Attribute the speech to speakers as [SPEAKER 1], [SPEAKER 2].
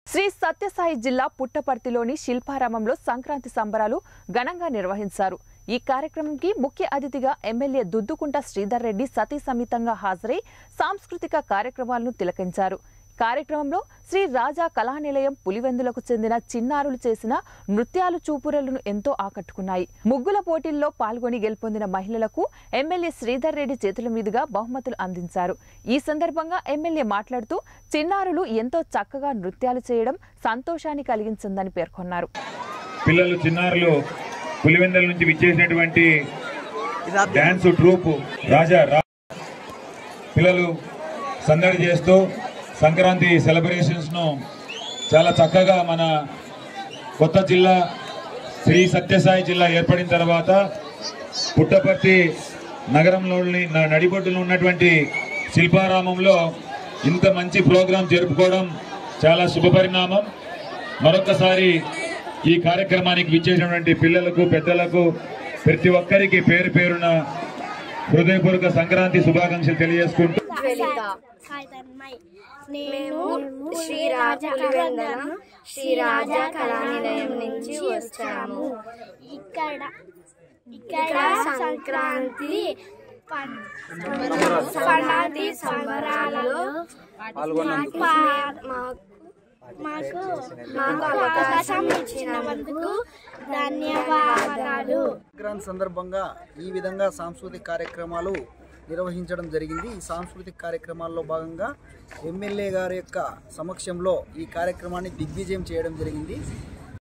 [SPEAKER 1] శ్రీ సత్యసాయి జిల్లా పుట్టపర్తిలోని శిల్పారామంలో సంక్రాంతి సంబరాలు ఘనంగా నిర్వహించారు ఈ కార్యక్రమంకి ముఖ్య అతిథిగా ఎమ్మెల్యే దుద్దుకుంట శ్రీధర్ రెడ్డి సతీ సమేతంగా హాజరై సాంస్కృతిక కార్యక్రమాలను తిలకించారు కార్యక్రమంలో శ్రీ రాజా కళానిలయం పులివెందులకు చెందిన చిన్నారులు చేసిన నృత్యాలు చూపురలను ఎంతో ఆకట్టుకున్నాయి ముగ్గుల పోటీల్లో పాల్గొని గెలుపొందిన మహిళలకు ఎమ్మెల్యే శ్రీధర్ రెడ్డి చేతుల మీదుగా బహుమతులు అందించారు ఈ సందర్భంగా ఎమ్మెల్యే మాట్లాడుతూ చిన్నారులు ఎంతో చక్కగా నృత్యాలు చేయడం సంతోషాన్ని కలిగించిందని పేర్కొన్నారు
[SPEAKER 2] పిల్లలు చిన్నారులు పులివెందల నుంచి విచ్చేసినటువంటి డ్యాన్స్ ట్రూప్ రాజా రా పిల్లలు సందడి చేస్తూ సంక్రాంతి సెలబ్రేషన్స్ ను చాలా చక్కగా మన కొత్త జిల్లా శ్రీ సత్యసాయి జిల్లా ఏర్పడిన తర్వాత పుట్టపర్తి నగరంలోని న- నడిబొడ్డులో ఉన్నటువంటి శిల్పారామంలో ఇంత మంచి ప్రోగ్రాం జరుపుకోవడం చాలా శుభపరిణామం మరొకసారి ఈ కార్యక్రమానికి విచ్చేసినటువంటి పిల్లలకు పెద్దలకు ప్రతి ఒక్కరికి పేరు పేరున హృదయపూర్వక సంక్రాంతి శుభాకాంక్షలు తెలియజేసుకుంటూ
[SPEAKER 3] హాయ్ నేను శ్రీరాజ పులివెందన శ్రీరాజ కళానిలయం నుంచి వచ్చాము ఇక్కడ ఇక్కడ సంక్రాంతి పం- సంక్రాంతి సంబరాలలో మాకు మాకు మాకు అవకాశం ఇచ్చినందుకు ధన్యవాదాలు
[SPEAKER 4] సంక్రాంతి సందర్భంగా ఈ విధంగా సాంస్కృతిక కార్యక్రమాలు నిర్వహించడం జరిగింది ఈ సాంస్కృతిక కార్యక్రమాల్లో భాగంగా ఎమ్మెల్యే గారి యొక్క సమక్షంలో ఈ కార్యక్రమాన్ని దిగ్విజయం చేయడం జరిగింది